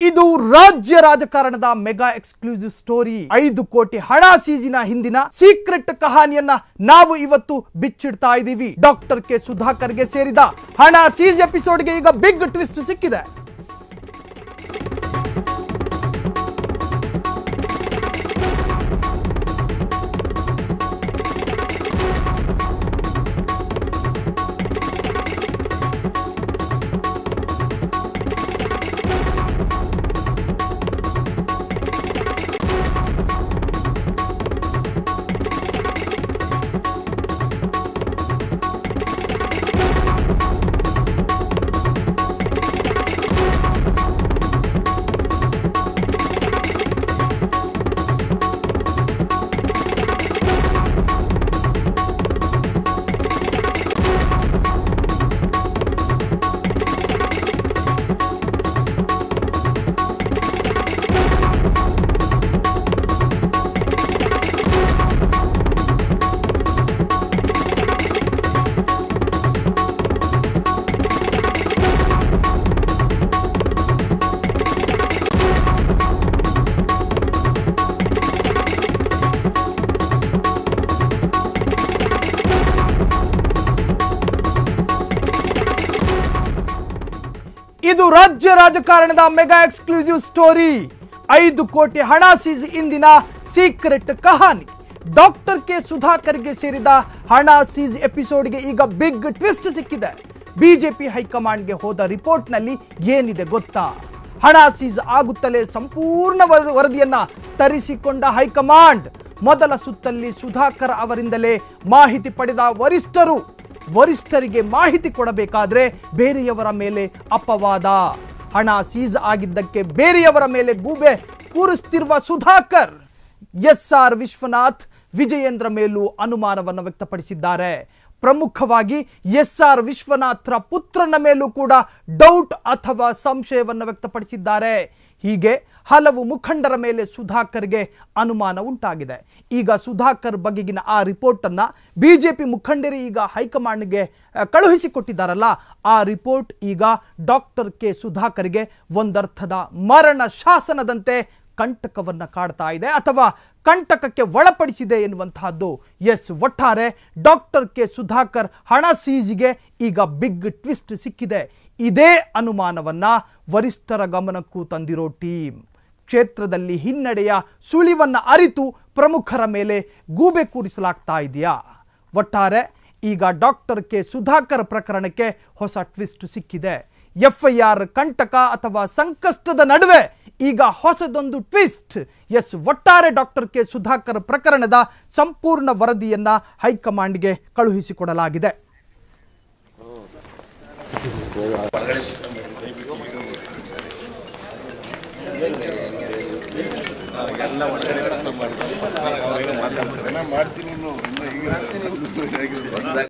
ಇದು ರಾಜ್ಯ ರಾಜಕಾರಣದ ಮೆಗಾ ಎಕ್ಸ್ಕ್ಲೂಸಿವ್ ಸ್ಟೋರಿ ಐದು ಕೋಟಿ ಹಣ ಸೀಜಿನ ಹಿಂದಿನ ಸೀಕ್ರೆಟ್ ಕಹಾನಿಯನ್ನ ನಾವು ಇವತ್ತು ಬಿಚ್ಚಿಡ್ತಾ ಇದ್ದೀವಿ ಡಾಕ್ಟರ್ ಕೆ ಸುಧಾಕರ್ಗೆ ಸೇರಿದ ಹಣ ಸೀಜ್ ಎಪಿಸೋಡ್ಗೆ ಈಗ ಬಿಗ್ ಟ್ವಿಸ್ಟ್ ಸಿಕ್ಕಿದೆ ಇದು ರಾಜ್ಯ ರಾಜಕಾರಣದ ಮೆಗಾ ಎಕ್ಸ್ಕ್ಲೂಸಿವ್ ಸ್ಟೋರಿ ಐದು ಕೋಟಿ ಹಣ ಸೀಜ್ ಇಂದಿನ ಸೀಕ್ರೆಟ್ ಕಹಾನಿ ಡಾಕ್ಟರ್ ಕೆ ಸುಧಾಕರ್ಗೆ ಸೇರಿದ ಹಣ ಸೀಜ್ ಎಪಿಸೋಡ್ಗೆ ಈಗ ಬಿಗ್ ಟ್ವಿಸ್ಟ್ ಸಿಕ್ಕಿದೆ ಬಿಜೆಪಿ ಹೈಕಮಾಂಡ್ಗೆ ಹೋದ ರಿಪೋರ್ಟ್ನಲ್ಲಿ ಏನಿದೆ ಗೊತ್ತಾ ಹಣ ಸೀಜ್ ಆಗುತ್ತಲೇ ಸಂಪೂರ್ಣ ವರ- ವರದಿಯನ್ನ ತರಿಸಿಕೊಂಡ ಹೈಕಮಾಂಡ್ ಮೊದಲ ಸುತ್ತಲ್ಲಿ ಸುಧಾಕರ್ ಅವರಿಂದಲೇ ಮಾಹಿತಿ ಪಡೆದ ವರಿಷ್ಠರು ವರಿಷ್ಠರಿಗೆ ಮಾಹಿತಿ ಕೊಡಬೇಕಾದ್ರೆ ಬೇರೆಯವರ ಮೇಲೆ ಅಪವಾದ ಹಣ ಸೀಸ್ ಆಗಿದ್ದಕ್ಕೆ ಬೇರೆಯವರ ಮೇಲೆ ಗೂಬೆ ಕೂರಿಸ್ತಿರುವ ಸುಧಾಕರ್ ಎಸ್ ಆರ್ ವಿಶ್ವನಾಥ್ ವಿಜಯೇಂದ್ರ ಮೇಲೂ ಅನುಮಾನವನ್ನು ವ್ಯಕ್ತಪಡಿಸಿದ್ದಾರೆ ಪ್ರಮುಖವಾಗಿ ಎಸ್ ಆರ್ ವಿಶ್ವನಾಥ್ರ ಪುತ್ರನ ಮೇಲೂ ಕೂಡ ಡೌಟ್ ಅಥವಾ ಸಂಶಯವನ್ನು ವ್ಯಕ್ತಪಡಿಸಿದ್ದಾರೆ ಹೀಗೆ ಹಲವು ಮುಖಂಡರ ಮೇಲೆ ಸುಧಾಕರ್ಗೆ ಅನುಮಾನ ಉಂಟಾಗಿದೆ ಈಗ ಸುಧಾಕರ್ ಬಗೆಗಿನ ಆ ರಿಪೋರ್ಟನ್ನು ಬಿಜೆಪಿ ಮುಖಂಡರೇ ಈಗ ಹೈಕಮಾಂಡ್ಗೆ ಆ, ಕಳುಹಿಸಿಕೊಟ್ಟಿದ್ದಾರಲ್ಲ ಆ ರಿಪೋರ್ಟ್ ಈಗ ಡಾಕ್ಟರ್ ಕೆ ಸುಧಾಕರ್ಗೆ ಒಂದರ್ಥದ ಮರಣ ಶಾಸನದಂತೆ ಕಂಟಕವನ್ನು ಕಾಡ್ತಾ ಇದೆ ಅಥವಾ ಕಂಟಕಕ್ಕೆ ಒಳಪಡಿಸಿದೆ ಎನ್ನುವಂತಹದ್ದು ಎಸ್ ಒಟ್ಟಾರೆ ಡಾಕ್ಟರ್ ಕೆ ಸುಧಾಕರ್ ಹಣ ಸೀಜಿಗೆ ಈಗ ಬಿಗ್ ಟ್ವಿಸ್ಟ್ ಸಿಕ್ಕಿದೆ ಇದೇ ಅನುಮಾನವನ್ನ ವರಿಷ್ಠರ ಗಮನಕ್ಕೂ ತಂದಿರೋ ಟೀಮ್ ಕ್ಷೇತ್ರದಲ್ಲಿ ಹಿನ್ನಡೆಯ ಸುಳಿವನ್ನು ಅರಿತು ಪ್ರಮುಖರ ಮೇಲೆ ಗೂಬೆ ಕೂರಿಸಲಾಗ್ತಾ ಇದೆಯಾ ಒಟ್ಟಾರೆ ಈಗ ಡಾಕ್ಟರ್ ಕೆ ಸುಧಾಕರ್ ಪ್ರಕರಣಕ್ಕೆ ಹೊಸ ಟ್ವಿಸ್ಟ್ ಸಿಕ್ಕಿದೆ ಎಫ್ಐಆರ್ ಕಂಟಕ ಅಥವಾ ಸಂಕಷ್ಟದ ನಡುವೆ ಈಗ ಹೊಸದೊಂದು ಟ್ವಿಸ್ಟ್ ಎಸ್ ಒಟ್ಟಾರೆ ಡಾಕ್ಟರ್ ಕೆ ಸುಧಾಕರ್ ಪ್ರಕರಣದ ಸಂಪೂರ್ಣ ವರದಿಯನ್ನ ಹೈಕಮಾಂಡ್ಗೆ ಕಳುಹಿಸಿಕೊಡಲಾಗಿದೆ ಮಾಡ್ತೀನಿ ಇನ್ನು ಇನ್ನು ಈಗ